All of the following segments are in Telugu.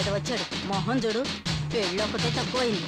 ఏదో వచ్చాడు మొహం చూడు పెళ్ళొకటే తక్కువైంది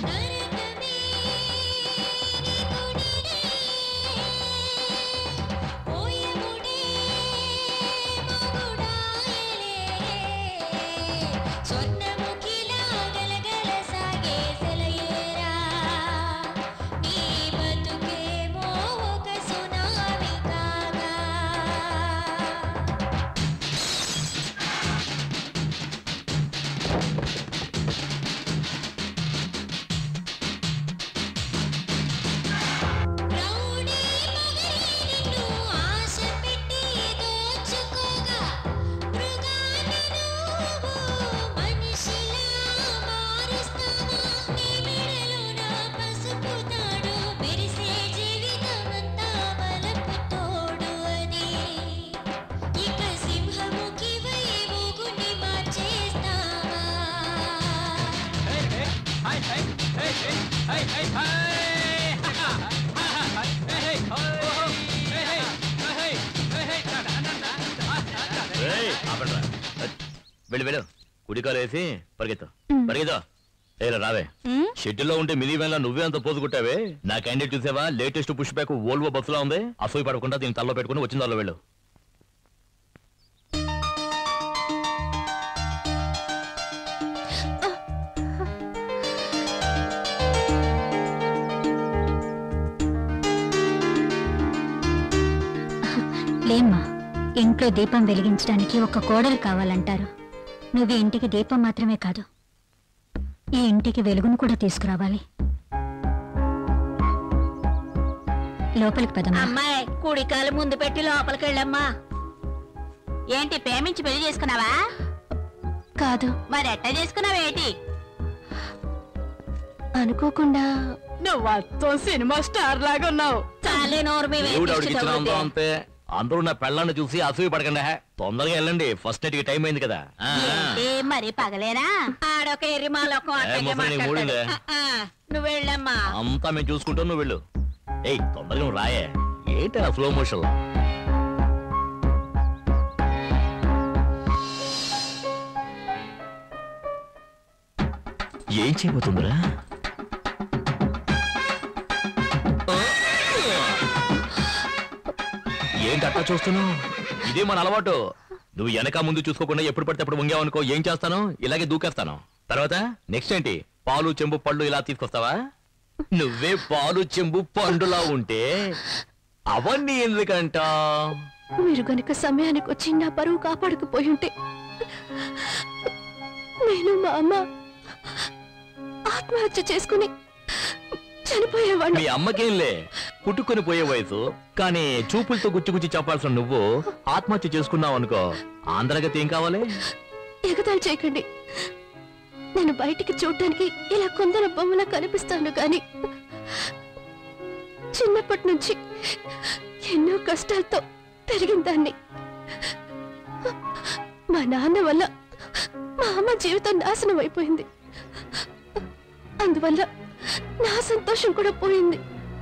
ఏయ్, ఆపండ్రా. వెళ్ళు వెళ్ళు కుడికాలు వేసి పరిగెత్తు పరిగెత్తు ఏలా రావే షెడ్యూల్లో ఉంటే మినీ వ్యాన్ నువ్వే అంత పోసుకుంటావే నా క్యాండిడేట్ చూసావా లేటెస్ట్ పుష్ బ్యాక్ ఓల్వో బస్సులో ఉంది అసూయ పడకుండా దీని తల్లో పెట్టుకుని వచ్చిన దానిలో వెళ్ళు లేమ్మా ఇంట్లో దీపం వెలిగించడానికి ఒక కోడలు కావాలంటారు నువ్వు ఈ ఇంటికి దీపం మాత్రమే కాదు ఈ ఇంటికి వెలుగును కూడా తీసుకురావాలి లోపలికి పదమ్మా అమ్మాయి కుడికాలు ముందు పెట్టి లోపలికి వెళ్ళమ్మా ఏంటి ప్రేమించి పెళ్లి చేసుకున్నావా కాదు మరి ఎట్ట చేసుకున్నావేటి అనుకోకుండా నువ్వు అత్తం సినిమా స్టార్ లాగా ఉన్నావు చాలే నోరు మీద దేవుడు ఆవిడకి ఎక్కించి ఇచ్చిన అందం తవ్వుతే. అంతే అందరూ నా పెళ్ళాన్ని చూసి అసూయ పడకండి హే. తొందరగా వెళ్ళండి ఫస్ట్ నైట్ కి టైం అయింది కదా ఆ. ఏంటి మరి పగలేనా ఆడొక ఎర్రి మాలోకం ఏ, అట్టగే ముసలి నీకు మాట్లాడతాడు. మూడిందే? ఆ, ఆ, నువ్వు వెళ్ళమ్మా అంతా మేము చూసుకుంటాం నువ్వు వెళ్ళు ఏయ్ తొందరగా నువ్వు రాయే ఏంటి స్లో మోషన్ ఏం చేయబోతుందిరా ఏంటి అట్టా చూస్తున్నావు ఇదే మన అలవాటు నువ్వు వెనక ముందు చూసుకోకుండా ఎప్పుడు పడితే అప్పుడు వంగావనుకో ఏం చేస్తాను ఇలాగే దూకేస్తాను తర్వాత నెక్స్ట్ ఏంటి పాలు చెంబు పళ్ళు ఇలా తీసుకొస్తావా నువ్వే పాలు చెంబు పండులా ఉంటే అవన్నీ ఎందుకంట మీరు గనుక సమయానికి వచ్చి నా పరువు కాపాడకపోయి ఉంటే నేను మా అమ్మ ఆత్మహత్య చేసుకుని చనిపోయేవాడిని మీ అమ్మకేంలే పుట్టుకొని పోయే వయసు కానీ చూపులతో గుచ్చి గుచ్చి చెప్పాల్సిన నువ్వు ఆత్మహత్య చేసుకున్నావు అనుకో ఆంధ్రగతి ఏం కావాలి ఎగతాళి చేయకండి నేను బయటికి చూడటానికి ఇలా కొందరు బొమ్మలా కనిపిస్తాను కానీ చిన్నప్పటి నుంచి ఎన్నో కష్టాలతో పెరిగిన దాన్ని మా నాన్న వల్ల మా అమ్మ జీవితం నాశనం అయిపోయింది అందువల్ల నా సంతోషం కూడా పోయింది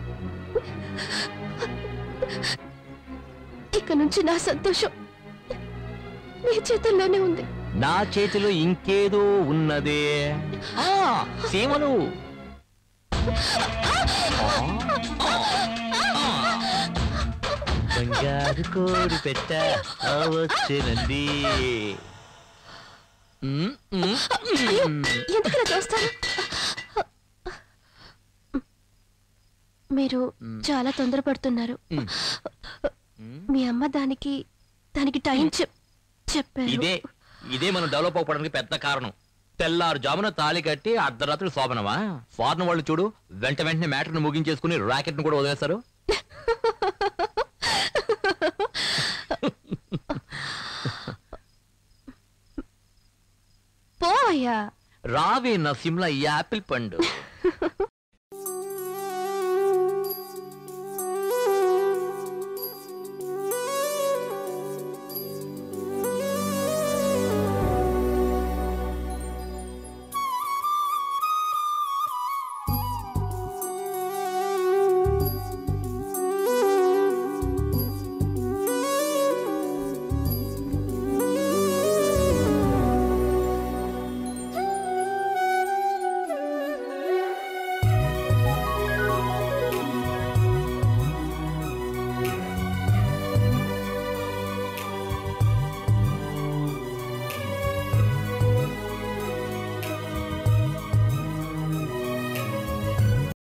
ఇక నుంచి నా సంతోషం మీ చేతుల్లోనే ఉంది నా చేతిలో ఇంకేదో ఉన్నదే ఆ సీమలు బంగారు కోడి పెట్ట వచ్చినండి మ్మ్, మ్మ్, అయ్యో మ్మ్. ఎందుకు చూస్తారు మీరు చాలా తొందరపడుతున్నారు మ్మ్. మీ అమ్మ దానికి దానికి టైం చెప్ చెప్పారు ఇదే ఇదే మనం డెవలప్ అవ్వడానికి పెద్ద కారణం తెల్లారు జామున తాళి కట్టి అర్ధరాత్రి శోభనమా ఫారెన్ వాళ్ళు చూడు వెంట వెంటనే మ్యాటర్ ను ముగించేసుకుని రాకెట్ ను కూడా వదిలేస్తారు పోయా రావే నా సిమ్లా ఈ యాపిల్ పండు